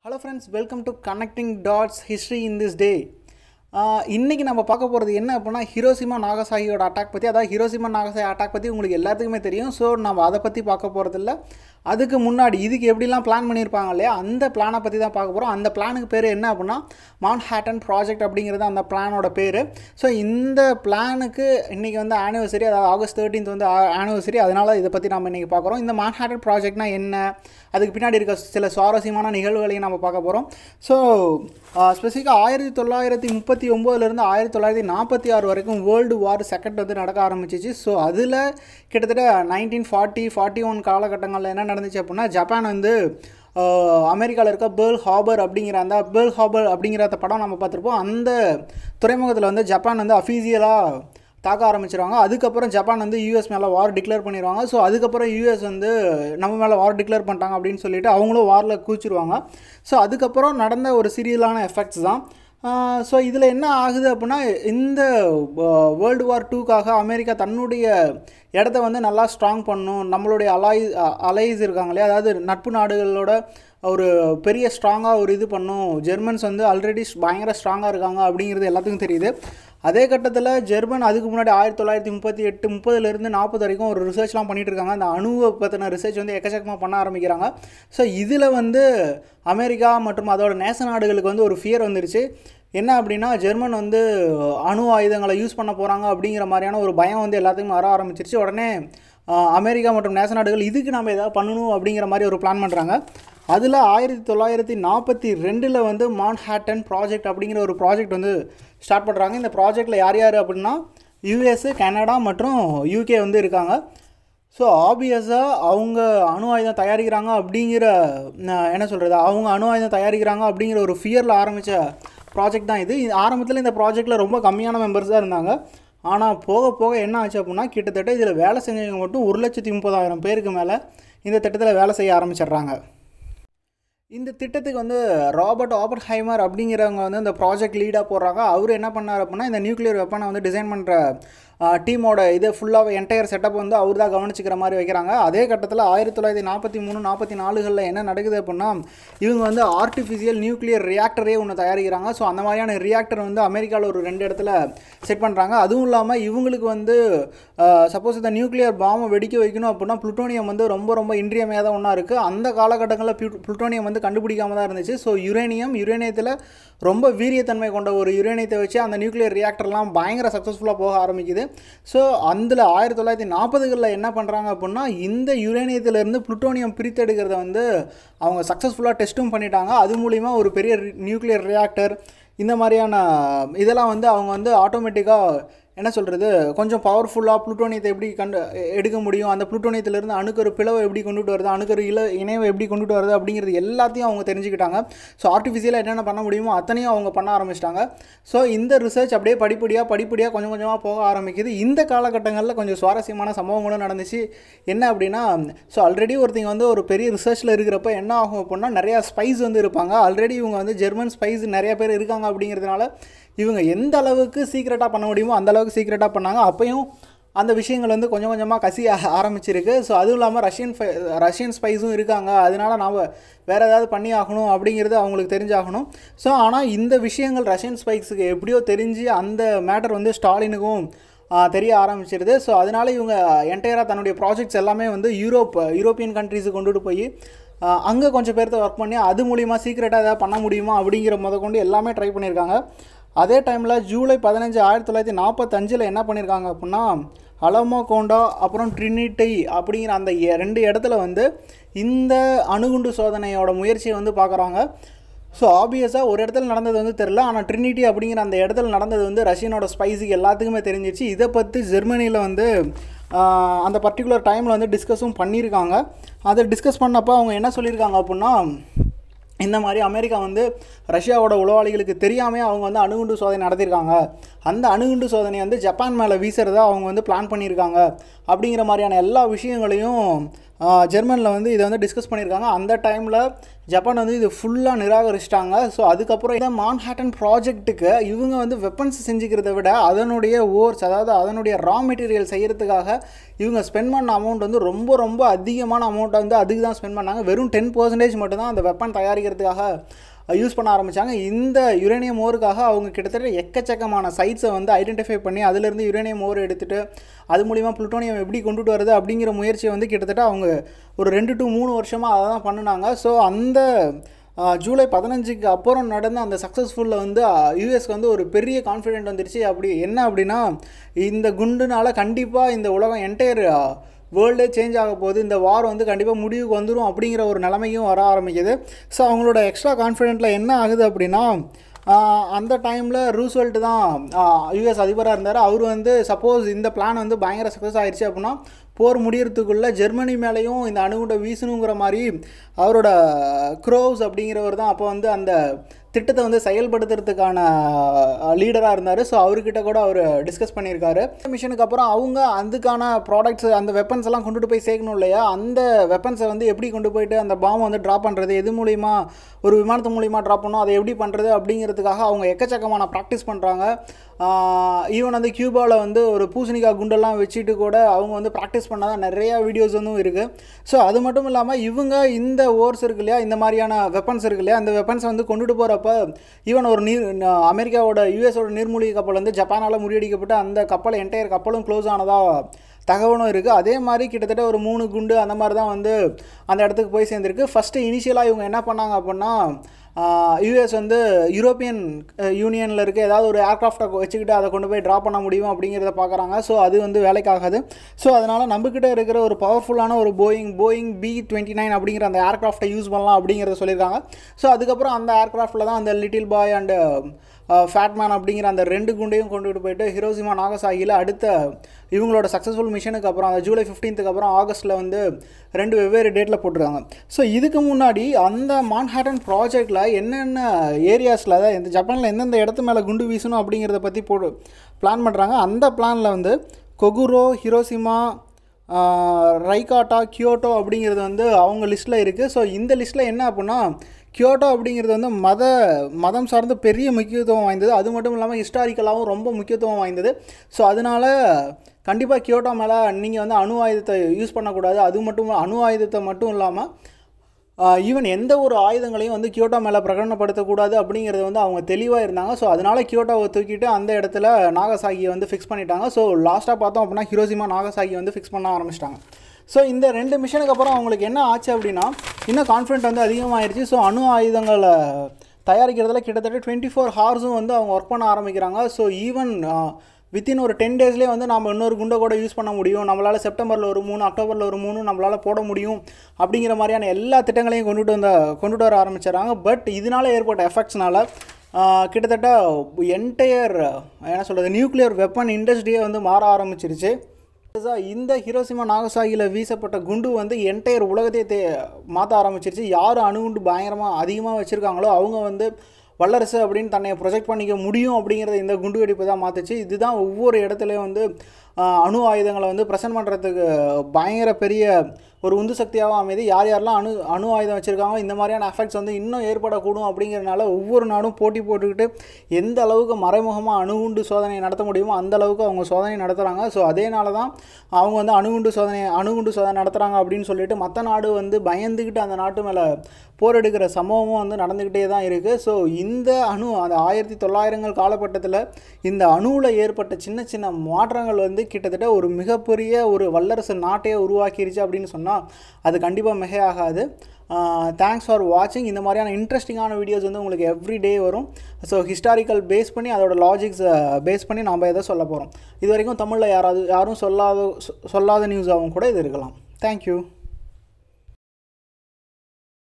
hello friends welcome to connecting dots history in this day இன்றைக்கி நம்ம பார்க்க போகிறது என்ன அப்படின்னா ஹிரோசிமா நாகசாகியோட அட்டாக் பற்றி அதாவது ஹிரோசிமா நாகசாகி அட்டாக் பற்றி உங்களுக்கு எல்லாத்துக்குமே தெரியும் ஸோ நம்ம அதை பற்றி பார்க்க போகிறதில்ல அதுக்கு முன்னாடி இதுக்கு எப்படிலாம் பிளான் பண்ணியிருப்பாங்க இல்லையா அந்த பிளானை பற்றி தான் பார்க்க போகிறோம் அந்த பிளானுக்கு பேர் என்ன அப்படின்னா மான் ஹேட்டன் ப்ராஜெக்ட் அப்படிங்கிறது அந்த பிளானோட பேர் ஸோ இந்த பிளானுக்கு இன்றைக்கி வந்து ஆனிவர்சரி அதாவது ஆகஸ்ட் தேர்ட்டீன்த் வந்து ஆனிவர்சரி அதனால் இதை பற்றி நம்ம இன்றைக்கி பார்க்குறோம் இந்த மான் ஹேட்டன் ப்ராஜெக்ட்னா என்ன அதுக்கு பின்னாடி இருக்க சில சுவாரஸ்யமான நிகழ்வுகளையும் நம்ம பார்க்க போகிறோம் ஸோ ஸ்பெசிஃபிக்காக ஆயிரத்தி தொள்ளாயிரத்தி முப்பத்தி ஒம்போதுலேருந்து ஆயிரத்தி தொள்ளாயிரத்தி நாற்பத்தி ஆறு வரைக்கும் வேர்ல்டு வார் செகண்ட் வந்து நடக்க ஆரம்பிச்சிச்சு ஸோ அதில் கிட்டத்தட்ட நைன்டீன் ஃபார்ட்டி ஃபார்ட்டி ஒன் காலகட்டங்களில் என்ன நடந்துச்சு அப்படின்னா ஜப்பான் வந்து அமெரிக்காவில் இருக்க பேர்ல் ஹாபர் அப்படிங்கிற அந்த பேர்ல் ஹாபர் அப்படிங்கிற அந்த படம் நம்ம பார்த்துருப்போம் அந்த துறைமுகத்தில் வந்து ஜப்பான் வந்து அஃபீஷியலாக தாக்க ஆரம்பிச்சிருவாங்க அதுக்கப்புறம் ஜப்பான் வந்து யூஎஸ் மேலே வார் டிக்ளேர் பண்ணிடுவாங்க ஸோ அதுக்கப்புறம் யூஎஸ் வந்து நம்ம மேலே வார் டிக்ளேர் பண்ணிட்டாங்க அப்படின்னு சொல்லிட்டு அவங்களும் வாரில் கூச்சிருவாங்க ஸோ அதுக்கப்புறம் நடந்த ஒரு சீரியலான எஃபெக்ட்ஸ் தான் ஸோ இதில் என்ன ஆகுது அப்படின்னா இந்த வேர்ல்டு வார் டூக்காக அமெரிக்கா தன்னுடைய இடத்த வந்து நல்லா ஸ்ட்ராங் பண்ணும் நம்மளுடைய அலாய் அலைஸ் இருக்காங்க இல்லையா அதாவது நட்பு நாடுகளோட ஒரு பெரிய ஸ்ட்ராங்காக ஒரு இது பண்ணும் ஜெர்மன்ஸ் வந்து ஆல்ரெடி பயங்கர ஸ்ட்ராங்காக இருக்காங்க அப்படிங்கிறது எல்லாத்துக்கும் தெரியுது அதே கட்டத்தில் ஜெர்மன் அதுக்கு முன்னாடி ஆயிரத்தி தொள்ளாயிரத்தி முப்பத்தி எட்டு முப்பதுலேருந்து நாற்பது வரைக்கும் ஒரு ரிசர்ச்லாம் பண்ணிகிட்டு இருக்காங்க அந்த அணுவை பற்றின ரிசர்ச் வந்து எக்கச்சக்கமாக பண்ண ஆரம்பிக்கிறாங்க ஸோ இதில் வந்து அமெரிக்கா மற்றும் அதோட நேச நாடுகளுக்கு வந்து ஒரு ஃபியர் வந்துருச்சு என்ன அப்படின்னா ஜெர்மன் வந்து அணு ஆயுதங்களை யூஸ் பண்ண போகிறாங்க அப்படிங்கிற மாதிரியான ஒரு பயம் வந்து எல்லாத்துக்கும் வர ஆரம்பிச்சிருச்சு உடனே அமெரிக்கா மற்றும் நேச நாடுகள் இதுக்கு நம்ம எதாவது பண்ணணும் அப்படிங்கிற மாதிரி ஒரு பிளான் பண்ணுறாங்க அதில் ஆயிரத்தி தொள்ளாயிரத்தி நாற்பத்தி ரெண்டில் வந்து மான்ஹேட்டன் ப்ராஜெக்ட் அப்படிங்கிற ஒரு ப்ராஜெக்ட் வந்து ஸ்டார்ட் பண்ணுறாங்க இந்த ப்ராஜெக்டில் யார் யார் அப்படின்னா யூஎஸ் கனடா மற்றும் யூகே வந்து இருக்காங்க ஸோ ஆப்வியஸாக அவங்க அணு ஆயுதம் தயாரிக்கிறாங்க அப்படிங்கிற என்ன சொல்கிறது அவங்க அணு ஆயுதம் தயாரிக்கிறாங்க அப்படிங்கிற ஒரு ஃபியரில் ஆரம்பித்த ப்ராஜெக்ட் தான் இது ஆரம்பத்தில் இந்த ப்ராஜெக்டில் ரொம்ப கம்மியான மெம்பர்ஸ் தான் இருந்தாங்க ஆனால் போக போக என்ன ஆச்சு அப்படின்னா கிட்டத்தட்ட இதில் வேலை செஞ்சவங்க மட்டும் ஒரு லட்சத்தி முப்பதாயிரம் பேருக்கு மேலே இந்த திட்டத்தில் வேலை செய்ய ஆரம்பிச்சிடுறாங்க இந்த திட்டத்துக்கு வந்து ராபர்ட் ஆபர்ட் ஹைமர் அப்படிங்கிறவங்க வந்து இந்த ப்ராஜெக்ட் லீடாக போடுறாங்க அவர் என்ன பண்ணார் அப்படின்னா இந்த நியூக்ளியர் வெப்பனை வந்து டிசைன் பண்ணுற டீமோட இது ஃபுல்லாக என்டையர் செட்டப் வந்து அவர் தான் கவனிச்சிக்கிற மாதிரி வைக்கிறாங்க அதே கட்டத்தில் ஆயிரத்தி தொள்ளாயிரத்தி நாற்பத்தி மூணு நாற்பத்தி நாலுகளில் என்ன நடக்குது அப்படின்னா இவங்க வந்து ஆர்டிஃபிஷியல் நியூக்ளியர் ரியாக்டரே ஒன்று தயாரிக்கிறாங்க ஸோ அந்த மாதிரியான ரியாக்டர் வந்து அமெரிக்காவில் ஒரு ரெண்டு இடத்துல செட் பண்ணுறாங்க அதுவும் இல்லாமல் இவங்களுக்கு வந்து சப்போஸ் இந்த நியூக்ளியர் பாம்பை வெடிக்க வைக்கணும் அப்படின்னா புளுட்டோனியம் வந்து ரொம்ப ரொம்ப இன்றியமையாத ஒன்றா இருக்குது அந்த காலகட்டங்களில் புளுட்டோனியம் வந்து கண்டுபிடிக்காம தான் இருந்துச்சு ஸோ யுரேனியம் யுரேனியத்தில் ரொம்ப வீரியத்தன்மை கொண்ட ஒரு யுரேனியத்தை வச்சு அந்த நியூக்ளியர் ரியாக்டர்லாம் பயங்கர சக்ஸஸ்ஃபுல்லாக போக ஆரம்பிக்குது ஸோ அதில் ஆயிரத்தி தொள்ளாயிரத்தி நாற்பதுகளில் என்ன பண்ணுறாங்க அப்படின்னா இந்த யுரேனியத்திலேருந்து புளுட்டோனியம் பிரித்தெடுக்கிறத வந்து அவங்க சக்ஸஸ்ஃபுல்லாக டெஸ்ட்டும் பண்ணிட்டாங்க அது மூலிமா ஒரு பெரிய நியூக்ளியர் ரியாக்டர் இந்த மாதிரியான இதெல்லாம் வந்து அவங்க வந்து ஆட்டோமேட்டிக்காக என்ன சொல்கிறது கொஞ்சம் பவர்ஃபுல்லாக புளுட்டோனியத்தை எப்படி கண்டு எடுக்க முடியும் அந்த புளுட்டோனியத்திலேருந்து அணுக்கரு பிளவை எப்படி கொண்டுட்டு வருது அணுக்கரு இல இணைவை எப்படி கொண்டுட்டு வருது அப்படிங்கிறது எல்லாத்தையும் அவங்க தெரிஞ்சுக்கிட்டாங்க ஸோ ஆர்டிஃபிஷியலாக என்னென்ன பண்ண முடியுமோ அத்தனையும் அவங்க பண்ண ஆரம்பிச்சிட்டாங்க ஸோ இந்த ரிசர்ச் அப்படியே படிப்படியாக படிப்படியாக கொஞ்சம் கொஞ்சமாக போக ஆரம்பிக்குது இந்த காலகட்டங்களில் கொஞ்சம் சுவாரஸ்யமான சம்பவங்களும் நடந்துச்சு என்ன அப்படின்னா ஸோ ஆல்ரெடி ஒருத்தங்க வந்து ஒரு பெரிய ரிசர்ச்சில் இருக்கிறப்ப என்ன ஆகும் அப்படின்னா நிறையா ஸ்பைஸ் வந்து இருப்பாங்க ஆல்ரெடி இவங்க வந்து ஜெர்மன் ஸ்பைஸ் நிறைய பேர் இருக்காங்க அப்படிங்கிறதுனால இவங்க எந்த அளவுக்கு சீக்ரெட்டாக பண்ண முடியுமோ அந்த அளவுக்கு சீக்ரெட்டாக பண்ணாங்க அப்பையும் அந்த விஷயங்கள் வந்து கொஞ்சம் கொஞ்சமாக கசிய ஆரம்பிச்சிருக்கு ஸோ அதுவும் இல்லாமல் ரஷ்யன் ரஷ்யன் ஸ்பைஸும் இருக்காங்க அதனால நாம் வேறு ஏதாவது பண்ணி ஆகணும் அப்படிங்கிறது அவங்களுக்கு தெரிஞ்சாகணும் ஸோ ஆனால் இந்த விஷயங்கள் ரஷ்யன் ஸ்பைஸுக்கு எப்படியோ தெரிஞ்சு அந்த மேட்டர் வந்து ஸ்டாலினுக்கும் தெரிய ஆரம்பிச்சிருது ஸோ அதனால் இவங்க என்டையராக தன்னுடைய ப்ராஜெக்ட்ஸ் எல்லாமே வந்து யூரோப் யூரோப்பியன் கண்ட்ரிஸுக்கு கொண்டுட்டு போய் அங்கே கொஞ்சம் பேர்த்த ஒர்க் பண்ணி அது மூலிமா சீக்ரெட்டாக எதாவது பண்ண முடியுமா அப்படிங்கிற முத கொண்டு எல்லாமே ட்ரை பண்ணியிருக்காங்க அதே டைமில் ஜூலை பதினஞ்சு ஆயிரத்தி தொள்ளாயிரத்தி நாற்பத்தஞ்சில் என்ன பண்ணியிருக்காங்க அப்படின்னா அலமோ கோண்டா அப்புறம் ட்ரினிட்டி அப்படிங்கிற அந்த ரெண்டு இடத்துல வந்து இந்த அணுகுண்டு சோதனையோட முயற்சியை வந்து பார்க்குறாங்க ஸோ ஆப்வியஸாக ஒரு இடத்துல நடந்தது வந்து தெரில ஆனால் ட்ரினிட்டி அப்படிங்கிற அந்த இடத்துல நடந்தது வந்து ரஷ்யனோட ஸ்பைஸுக்கு எல்லாத்துக்குமே தெரிஞ்சிச்சு இதை பற்றி ஜெர்மனியில் வந்து அந்த பர்டிகுலர் டைமில் வந்து டிஸ்கஸும் பண்ணியிருக்காங்க அதை டிஸ்கஸ் பண்ணப்போ அவங்க என்ன சொல்லியிருக்காங்க அப்படின்னா இந்த மாதிரி அமெரிக்கா வந்து ரஷ்யாவோட உளவாளிகளுக்கு தெரியாமல் அவங்க வந்து அணுகுண்டு சோதனை நடத்தியிருக்காங்க அந்த அணுகுண்டு சோதனையை வந்து ஜப்பான் மேலே வீசுறதா அவங்க வந்து பிளான் பண்ணியிருக்காங்க அப்படிங்கிற மாதிரியான எல்லா விஷயங்களையும் ஜெர்மனில் வந்து இதை வந்து டிஸ்கஸ் பண்ணியிருக்காங்க அந்த டைமில் ஜப்பான் வந்து இது ஃபுல்லாக நிராகரிச்சிட்டாங்க ஸோ அதுக்கப்புறம் இந்த மான்ஹாட்டன் ப்ராஜெக்ட்டுக்கு இவங்க வந்து வெப்பன்ஸ் செஞ்சுக்கிறத விட அதனுடைய ஓர்ஸ் அதாவது அதனுடைய ரா மெட்டீரியல் செய்கிறதுக்காக இவங்க ஸ்பெண்ட் பண்ண அமௌண்ட் வந்து ரொம்ப ரொம்ப அதிகமான அமௌண்ட்டை வந்து அதுக்கு தான் ஸ்பெண்ட் பண்ணாங்க வெறும் டென் பர்சன்டேஜ் மட்டும்தான் அந்த வெப்பன் தயாரிக்கிறதுக்காக யூஸ் பண்ண ஆரம்பித்தாங்க இந்த யுரேனியம் ஓருக்காக அவங்க கிட்டத்தட்ட எக்கச்சக்கமான சைட்ஸை வந்து ஐடென்டிஃபை பண்ணி அதிலிருந்து யுரேனியம் ஓர் எடுத்துகிட்டு அது மூலிமா புளுட்டோனியம் எப்படி கொண்டுட்டு வருது அப்படிங்கிற முயற்சியை வந்து கிட்டத்தட்ட அவங்க ஒரு ரெண்டு டு மூணு வருஷமாக அதை தான் பண்ணினாங்க ஸோ அந்த ஜூலை பதினஞ்சுக்கு அப்புறம் நடந்த அந்த சக்ஸஸ்ஃபுல்லில் வந்து யூஎஸ்க்கு வந்து ஒரு பெரிய கான்ஃபிடென்ட் வந்துருச்சு அப்படி என்ன அப்படின்னா இந்த குண்டுனால கண்டிப்பாக இந்த உலகம் என்டையர் வேர்ல்டே சேஞ்ச் ஆக போகுது இந்த வார் வந்து கண்டிப்பாக முடிவுக்கு வந்துடும் அப்படிங்கிற ஒரு நிலைமையும் வர ஆரம்பிக்குது ஸோ அவங்களோட எக்ஸ்ட்ரா கான்ஃபிடென்ட்டில் என்ன ஆகுது அப்படின்னா அந்த டைமில் ரூஸ்வெல்ட் தான் யூஎஸ் அதிபராக இருந்தார் அவர் வந்து சப்போஸ் இந்த பிளான் வந்து பயங்கர சக்ஸஸ் ஆயிடுச்சு அப்படின்னா போர் முடியறதுக்குள்ளே ஜெர்மனி மேலேயும் இந்த அணுகுண்டை வீசணுங்கிற மாதிரி அவரோட க்ரோவ்ஸ் அப்படிங்கிறவர் தான் அப்போ வந்து அந்த திட்டத்தை வந்து செயல்படுத்துறதுக்கான லீடராக இருந்தார் ஸோ அவர்கிட்ட கூட அவர் டிஸ்கஸ் பண்ணியிருக்காரு மிஷனுக்கு அப்புறம் அவங்க அதுக்கான ப்ராடக்ட்ஸ் அந்த வெப்பன்ஸ் எல்லாம் கொண்டுட்டு போய் சேர்க்கணும் இல்லையா அந்த வெப்பன்ஸை வந்து எப்படி கொண்டு போயிட்டு அந்த பாம்பை வந்து ட்ராப் பண்ணுறது எது மூலிமா ஒரு விமானத்து மூலிமா ட்ராப் பண்ணணும் அதை எப்படி பண்ணுறது அப்படிங்கிறதுக்காக அவங்க எக்கச்சக்கமான ப்ராக்டிஸ் பண்ணுறாங்க ஈவன் வந்து கியூபாவில் வந்து ஒரு பூசணிக்காய் குண்டெல்லாம் வச்சுட்டு கூட அவங்க வந்து ப்ராக்டிஸ் பண்ணாதான் நிறையா வீடியோஸ் வந்து இருக்குது ஸோ அது மட்டும் இல்லாமல் இவங்க இந்த ஓர்ஸ் இருக்கு இல்லையா இந்த மாதிரியான வெப்பன்ஸ் இருக்கு இல்லையா அந்த வெப்பன்ஸ் வந்து கொண்டுட்டு போகிறப்ப ஈவன் ஒரு நீர் அமெரிக்காவோட யூஎஸோட நீர்மூழ்கி கப்பல் வந்து ஜப்பானால் முறியடிக்கப்பட்டு அந்த கப்பல் என்டையர் கப்பலும் க்ளோஸ் ஆனதாக தகவலும் இருக்குது அதே மாதிரி கிட்டத்தட்ட ஒரு மூணு குண்டு அந்த மாதிரி தான் வந்து அந்த இடத்துக்கு போய் சேர்ந்துருக்கு ஃபஸ்ட்டு இனிஷியலாக இவங்க என்ன பண்ணாங்க அப்படின்னா யூஎஸ் வந்து யூரோப்பியன் யூனியனில் இருக்க ஏதாவது ஒரு ஏர்க்ராஃப்டை வச்சுக்கிட்டு அதை கொண்டு போய் ட்ரா பண்ண முடியும் அப்படிங்கிறத பார்க்குறாங்க ஸோ அது வந்து வேலைக்காகாது ஸோ அதனால் நம்மக்கிட்ட இருக்கிற ஒரு பவர்ஃபுல்லான ஒரு Boeing Boeing B twenty nine அப்படிங்கிற அந்த ஏர்க்ராஃப்டை யூஸ் பண்ணலாம் அப்படிங்கிறத சொல்லியிருக்காங்க ஸோ அதுக்கப்புறம் அந்த ஏர்க்ராஃப்டில் தான் அந்த லிட்டில் பாய் அண்டு ஃபேட்மேன் அப்படிங்கிற அந்த ரெண்டு குண்டையும் கொண்டுட்டு போயிட்டு ஹிரோசிமா நாகசாகியில் அடுத்த இவங்களோட சக்ஸஸ்ஃபுல் மிஷனுக்கு அப்புறம் அந்த ஜூலை ஃபிஃப்டீன்த்துக்கு அப்புறம் ஆகஸ்ட்டில் வந்து ரெண்டு வெவ்வேறு டேட்டில் போட்டிருக்காங்க ஸோ இதுக்கு முன்னாடி அந்த மான்ஹாட்டன் ப்ராஜெக்டில் என்னென்ன ஏரியாஸில் அதாவது இந்த ஜப்பானில் எந்தெந்த இடத்து மேலே குண்டு வீசணும் அப்படிங்கிறத பற்றி போட்டு பிளான் பண்ணுறாங்க அந்த பிளானில் வந்து கொகுரோ ஹிரோசிமா ரைகாட்டா கியோட்டோ அப்படிங்கிறது வந்து அவங்க லிஸ்ட்டில் இருக்குது ஸோ இந்த லிஸ்ட்டில் என்ன அப்படின்னா கியோட்டோ அப்படிங்கிறது வந்து மத மதம் சார்ந்த பெரிய முக்கியத்துவம் வாய்ந்தது அது மட்டும் இல்லாமல் ஹிஸ்டாரிக்கலாகவும் ரொம்ப முக்கியத்துவம் வாய்ந்தது ஸோ அதனால் கண்டிப்பாக கியோட்டோ மேலே நீங்கள் வந்து அணு ஆயுதத்தை யூஸ் பண்ணக்கூடாது அது மட்டும் அணு ஆயுதத்தை மட்டும் இல்லாமல் ஈவன் எந்த ஒரு ஆயுதங்களையும் வந்து கியோட்டோ மேலே பிரகடனப்படுத்தக்கூடாது அப்படிங்கிறது வந்து அவங்க தெளிவாக இருந்தாங்க ஸோ அதனால் கியோட்டோவை தூக்கிட்டு அந்த இடத்துல நாகசாகியை வந்து ஃபிக்ஸ் பண்ணிட்டாங்க ஸோ லாஸ்ட்டாக பார்த்தோம் அப்படின்னா ஹிரோசிமா நாகசாகி வந்து ஃபிக்ஸ் பண்ண ஆரம்பிச்சிட்டாங்க ஸோ இந்த ரெண்டு மிஷனுக்கு அப்புறம் அவங்களுக்கு என்ன ஆச்சு அப்படின்னா இன்னும் கான்ஃபிடென்ட் வந்து அதிகமாகிடுச்சு ஸோ அணு ஆயுதங்களை தயாரிக்கிறதுல கிட்டத்தட்ட டுவெண்ட்டி ஃபோர் ஹார்ஸும் வந்து அவங்க ஒர்க் பண்ண ஆரம்பிக்கிறாங்க ஸோ ஈவன் வித்தின் ஒரு டென் டேஸ்லேயே வந்து நம்ம இன்னொரு குண்டை கூட யூஸ் பண்ண முடியும் நம்மளால் செப்டம்பரில் ஒரு மூணு அக்டோபரில் ஒரு மூணு நம்மளால் போட முடியும் அப்படிங்கிற மாதிரியான எல்லா திட்டங்களையும் கொண்டுட்டு வந்த கொண்டுட்டு வர ஆரம்பிச்சிடறாங்க பட் இதனால் ஏற்பட்ட எஃபெக்ட்ஸ்னால கிட்டத்தட்ட என்டையர் என்ன சொல்கிறது நியூக்ளியர் வெப்பன் இண்டஸ்ட்ரியே வந்து மாற ஆரம்பிச்சிருச்சு இந்த ஹிரோசிமா நாகசாகியில் வீசப்பட்ட குண்டு வந்து என்டையர் உலகத்தையே தே மாற்ற ஆரம்பிச்சிருச்சு யார் அணுகுண்டு பயங்கரமாக அதிகமாக வச்சுருக்காங்களோ அவங்க வந்து வல்லரசு அப்படின்னு தன்னை ப்ரொஜெக்ட் பண்ணிக்க முடியும் அப்படிங்கிறத இந்த குண்டு வெடிப்பு தான் மாற்றுச்சு இதுதான் ஒவ்வொரு இடத்துலையும் வந்து அணு ஆயுதங்களை வந்து ப்ரெசென்ட் பண்ணுறதுக்கு பயங்கர பெரிய ஒரு உந்து சக்தியாகவும் அமைது யார் யாரெல்லாம் அணு அணு ஆயுதம் வச்சுருக்காங்க இந்த மாதிரியான எஃபெக்ட்ஸ் வந்து இன்னும் ஏற்படக்கூடும் அப்படிங்கிறனால ஒவ்வொரு நாடும் போட்டி போட்டுக்கிட்டு எந்த அளவுக்கு மறைமுகமாக அணுகுண்டு சோதனை நடத்த முடியுமோ அந்த அளவுக்கு அவங்க சோதனை நடத்துகிறாங்க ஸோ அதேனால தான் அவங்க வந்து அணுகுண்டு சோதனை அணுகுண்டு சோதனை நடத்துகிறாங்க அப்படின்னு சொல்லிட்டு மற்ற நாடு வந்து பயந்துக்கிட்டு அந்த நாட்டு மேலே போர் எடுக்கிற சம்பவமும் வந்து நடந்துக்கிட்டே தான் இருக்குது ஸோ இந்த அணு அந்த ஆயிரத்தி தொள்ளாயிரங்கள் காலகட்டத்தில் இந்த அணுவில் ஏற்பட்ட சின்ன சின்ன மாற்றங்கள் வந்து கிட்டத்தட்ட ஒரு மிகப்பெரிய ஒரு வல்லரசு நாட்டையே உருவாக்கிருச்சு அப்படின்னு சொன்னால் அது கண்டிப்பாக மிகையாகாது தேங்க்ஸ் ஃபார் வாட்சிங் இந்த மாதிரியான இன்ட்ரெஸ்டிங்கான வீடியோஸ் வந்து உங்களுக்கு எவ்ரி டே வரும் ஸோ ஹிஸ்டாரிக்கல் பேஸ் பண்ணி அதோட லாஜிக்ஸ் பேஸ் பண்ணி நாம் எதை சொல்ல போகிறோம் இது வரைக்கும் தமிழில் யாராவது யாரும் சொல்லாத சொல்லாத நியூஸாகவும் கூட இது இருக்கலாம் தேங்க்யூ